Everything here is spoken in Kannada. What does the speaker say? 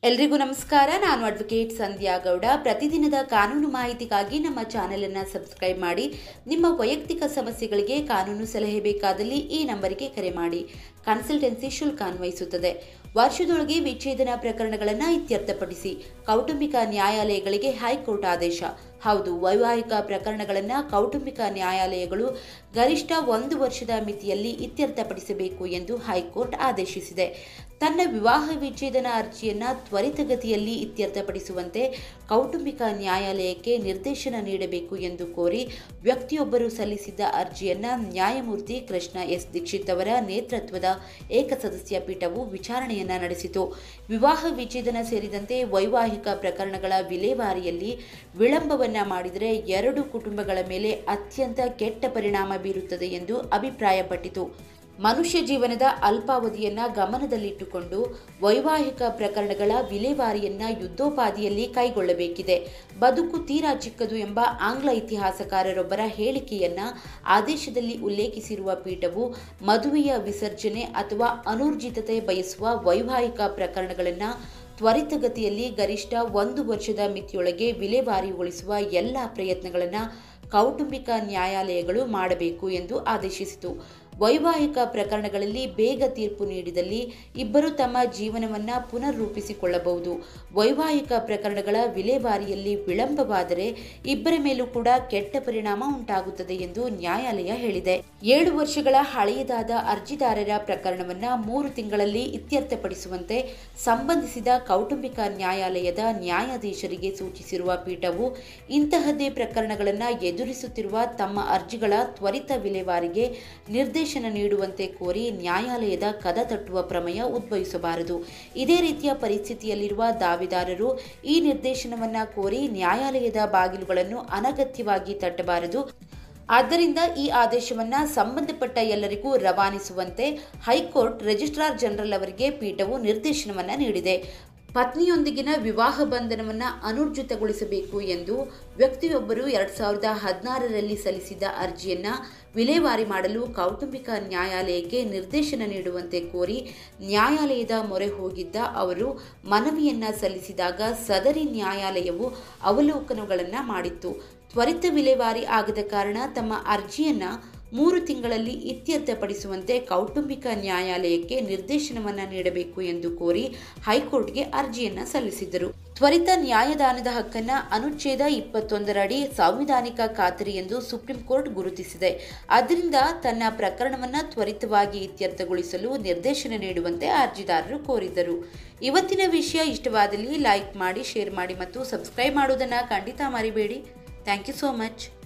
ಎಲ್ರಿಗೂ ನಮಸ್ಕಾರ ನಾನು ಅಡ್ವೊಕೇಟ್ ಸಂಧ್ಯಾ ಗೌಡ ಪ್ರತಿದಿನದ ಕಾನೂನು ಮಾಹಿತಿಗಾಗಿ ನಮ್ಮ ಚಾನೆಲ್ ಅನ್ನು ಸಬ್ಸ್ಕ್ರೈಬ್ ಮಾಡಿ ನಿಮ್ಮ ವೈಯಕ್ತಿಕ ಸಮಸ್ಯೆಗಳಿಗೆ ಕಾನೂನು ಸಲಹೆ ಬೇಕಾದಲ್ಲಿ ಈ ನಂಬರಿಗೆ ಕರೆ ಮಾಡಿ ಕನ್ಸಲ್ಟೆನ್ಸಿ ಶುಲ್ಕ ಅನ್ವಯಿಸುತ್ತದೆ ವರ್ಷದೊಳಗೆ ವಿಚ್ಛೇದನ ಪ್ರಕರಣಗಳನ್ನು ಇತ್ಯರ್ಥಪಡಿಸಿ ಕೌಟುಂಬಿಕ ನ್ಯಾಯಾಲಯಗಳಿಗೆ ಹೈಕೋರ್ಟ್ ಆದೇಶ ಹೌದು ವೈವಾಹಿಕ ಪ್ರಕರಣಗಳನ್ನು ಕೌಟುಂಬಿಕ ನ್ಯಾಯಾಲಯಗಳು ಗರಿಷ್ಠ ಒಂದು ವರ್ಷದ ಮಿತಿಯಲ್ಲಿ ಇತ್ಯರ್ಥಪಡಿಸಬೇಕು ಎಂದು ಹೈಕೋರ್ಟ್ ಆದೇಶಿಸಿದೆ ತನ್ನ ವಿವಾಹ ವಿಚ್ಛೇದನ ಅರ್ಜಿಯನ್ನು ತ್ವರಿತಗತಿಯಲ್ಲಿ ಇತ್ಯರ್ಥಪಡಿಸುವಂತೆ ಕೌಟುಂಬಿಕ ನ್ಯಾಯಾಲಯಕ್ಕೆ ನಿರ್ದೇಶನ ನೀಡಬೇಕು ಎಂದು ಕೋರಿ ವ್ಯಕ್ತಿಯೊಬ್ಬರು ಸಲ್ಲಿಸಿದ್ದ ಅರ್ಜಿಯನ್ನು ನ್ಯಾಯಮೂರ್ತಿ ಕೃಷ್ಣ ಎಸ್ ದೀಕ್ಷಿತ್ ಅವರ ನೇತೃತ್ವದ ಏಕಸದಸ್ಯ ಪೀಠವು ವಿಚಾರಣೆಯನ್ನ ನಡೆಸಿತು ವಿವಾಹ ವಿಚ್ಛೇದನ ಸೇರಿದಂತೆ ವೈವಾಹಿಕ ಪ್ರಕರಣಗಳ ವಿಲೇವಾರಿಯಲ್ಲಿ ವಿಳಂಬವನ್ನ ಮಾಡಿದರೆ ಎರಡು ಕುಟುಂಬಗಳ ಮೇಲೆ ಅತ್ಯಂತ ಕೆಟ್ಟ ಪರಿಣಾಮ ಬೀರುತ್ತದೆ ಎಂದು ಅಭಿಪ್ರಾಯಪಟ್ಟಿತು ಮನುಷ್ಯ ಜೀವನದ ಅಲ್ಪಾವಧಿಯನ್ನ ಗಮನದಲ್ಲಿಟ್ಟುಕೊಂಡು ವೈವಾಹಿಕ ಪ್ರಕರಣಗಳ ವಿಲೇವಾರಿಯನ್ನ ಯುದ್ಧೋಪಾದಿಯಲ್ಲಿ ಕೈಗೊಳ್ಳಬೇಕಿದೆ ಬದುಕು ತೀರಾ ಚಿಕ್ಕದು ಎಂಬ ಆಂಗ್ಲ ಇತಿಹಾಸಕಾರರೊಬ್ಬರ ಹೇಳಿಕೆಯನ್ನ ಆದೇಶದಲ್ಲಿ ಉಲ್ಲೇಖಿಸಿರುವ ಪೀಠವು ಮದುವೆಯ ವಿಸರ್ಜನೆ ಅಥವಾ ಅನೂರ್ಜಿತತೆ ಬಯಸುವ ವೈವಾಹಿಕ ಪ್ರಕರಣಗಳನ್ನು ತ್ವರಿತಗತಿಯಲ್ಲಿ ಗರಿಷ್ಠ ಒಂದು ವರ್ಷದ ಮಿತಿಯೊಳಗೆ ವಿಲೇವಾರಿಗೊಳಿಸುವ ಎಲ್ಲ ಪ್ರಯತ್ನಗಳನ್ನು ಕೌಟುಂಬಿಕ ನ್ಯಾಯಾಲಯಗಳು ಮಾಡಬೇಕು ಎಂದು ಆದೇಶಿಸಿತು ವೈವಾಹಿಕ ಪ್ರಕರಣಗಳಲ್ಲಿ ಬೇಗ ತೀರ್ಪು ನೀಡಿದಲ್ಲಿ ಇಬ್ಬರು ತಮ್ಮ ಜೀವನವನ್ನ ಪುನರ್ರೂಪಿಸಿಕೊಳ್ಳಬಹುದು ವೈವಾಹಿಕ ಪ್ರಕರಣಗಳ ವಿಲೇವಾರಿಯಲ್ಲಿ ವಿಳಂಬವಾದರೆ ಇಬ್ಬರ ಮೇಲೂ ಕೂಡ ಕೆಟ್ಟ ಪರಿಣಾಮ ಉಂಟಾಗುತ್ತದೆ ಎಂದು ನ್ಯಾಯಾಲಯ ಹೇಳಿದೆ ಏಳು ವರ್ಷಗಳ ಹಳೆಯದಾದ ಅರ್ಜಿದಾರರ ಪ್ರಕರಣವನ್ನ ಮೂರು ತಿಂಗಳಲ್ಲಿ ಇತ್ಯರ್ಥಪಡಿಸುವಂತೆ ಸಂಬಂಧಿಸಿದ ಕೌಟುಂಬಿಕ ನ್ಯಾಯಾಲಯದ ನ್ಯಾಯಾಧೀಶರಿಗೆ ಸೂಚಿಸಿರುವ ಪೀಠವು ಇಂತಹದ್ದೇ ಪ್ರಕರಣಗಳನ್ನು ಎದುರಿಸುತ್ತಿರುವ ತಮ್ಮ ಅರ್ಜಿಗಳ ತ್ವರಿತ ವಿಲೇವಾರಿಗೆ ನಿರ್ದೇಶನ ನೀಡುವಂತೆ ಕೋರಿ ನ್ಯಾಯಾಲಯದ ಕದ ತಟ್ಟುವ ಪ್ರಮೇಯ ಉದ್ಭವಿಸಬಾರದು ಇದೇ ರೀತಿಯ ಪರಿಸ್ಥಿತಿಯಲ್ಲಿರುವ ದಾವೆದಾರರು ಈ ನಿರ್ದೇಶನವನ್ನ ಕೋರಿ ನ್ಯಾಯಾಲಯದ ಬಾಗಿಲುಗಳನ್ನು ಅನಗತ್ಯವಾಗಿ ತಟ್ಟಬಾರದು ಆದ್ದರಿಂದ ಈ ಆದೇಶವನ್ನ ಸಂಬಂಧಪಟ್ಟ ಎಲ್ಲರಿಗೂ ರವಾನಿಸುವಂತೆ ಹೈಕೋರ್ಟ್ ರಿಜಿಸ್ಟ್ರಾರ್ ಜನರಲ್ ಅವರಿಗೆ ಪೀಠವು ನಿರ್ದೇಶನವನ್ನ ನೀಡಿದೆ ಪತ್ನಿಯೊಂದಿಗಿನ ವಿವಾಹ ಬಂಧನವನ್ನು ಅನೂರ್ಜಿತಗೊಳಿಸಬೇಕು ಎಂದು ವ್ಯಕ್ತಿಯೊಬ್ಬರು ಎರಡ್ ಸಾವಿರದ ಹದಿನಾರರಲ್ಲಿ ಸಲ್ಲಿಸಿದ್ದ ಅರ್ಜಿಯನ್ನ ವಿಲೇವಾರಿ ಮಾಡಲು ಕೌಟುಂಬಿಕ ನ್ಯಾಯಾಲಯಕ್ಕೆ ನಿರ್ದೇಶನ ನೀಡುವಂತೆ ಕೋರಿ ನ್ಯಾಯಾಲಯದ ಮೊರೆ ಹೋಗಿದ್ದ ಅವರು ಮನವಿಯನ್ನ ಸಲ್ಲಿಸಿದಾಗ ಸದರಿ ನ್ಯಾಯಾಲಯವು ಅವಲೋಕನಗಳನ್ನು ಮಾಡಿತ್ತು ತ್ವರಿತ ವಿಲೇವಾರಿ ಆಗದ ಕಾರಣ ತಮ್ಮ ಅರ್ಜಿಯನ್ನ ಮೂರು ತಿಂಗಳಲ್ಲಿ ಇತ್ಯರ್ಥಪಡಿಸುವಂತೆ ಕೌಟುಂಬಿಕ ನ್ಯಾಯಾಲಯಕ್ಕೆ ನಿರ್ದೇಶನವನ್ನ ನೀಡಬೇಕು ಎಂದು ಕೋರಿ ಹೈಕೋರ್ಟ್ಗೆ ಅರ್ಜಿಯನ್ನ ಸಲ್ಲಿಸಿದ್ದರು ತ್ವರಿತ ನ್ಯಾಯದಾನದ ಹಕ್ಕನ್ನ ಅನುಚ್ಛೇದ ಇಪ್ಪತ್ತೊಂದರಡಿ ಸಾಂವಿಧಾನಿಕ ಖಾತರಿ ಎಂದು ಸುಪ್ರೀಂ ಕೋರ್ಟ್ ಗುರುತಿಸಿದೆ ಆದ್ದರಿಂದ ತನ್ನ ಪ್ರಕರಣವನ್ನ ತ್ವರಿತವಾಗಿ ಇತ್ಯರ್ಥಗೊಳಿಸಲು ನಿರ್ದೇಶನ ನೀಡುವಂತೆ ಅರ್ಜಿದಾರರು ಕೋರಿದ್ದರು ಇವತ್ತಿನ ವಿಷಯ ಇಷ್ಟವಾದಲ್ಲಿ ಲೈಕ್ ಮಾಡಿ ಶೇರ್ ಮಾಡಿ ಮತ್ತು ಸಬ್ಸ್ಕ್ರೈಬ್ ಮಾಡುವುದನ್ನು ಖಂಡಿತ ಮರಿಬೇಡಿ ಥ್ಯಾಂಕ್ ಯು ಸೋ ಮಚ್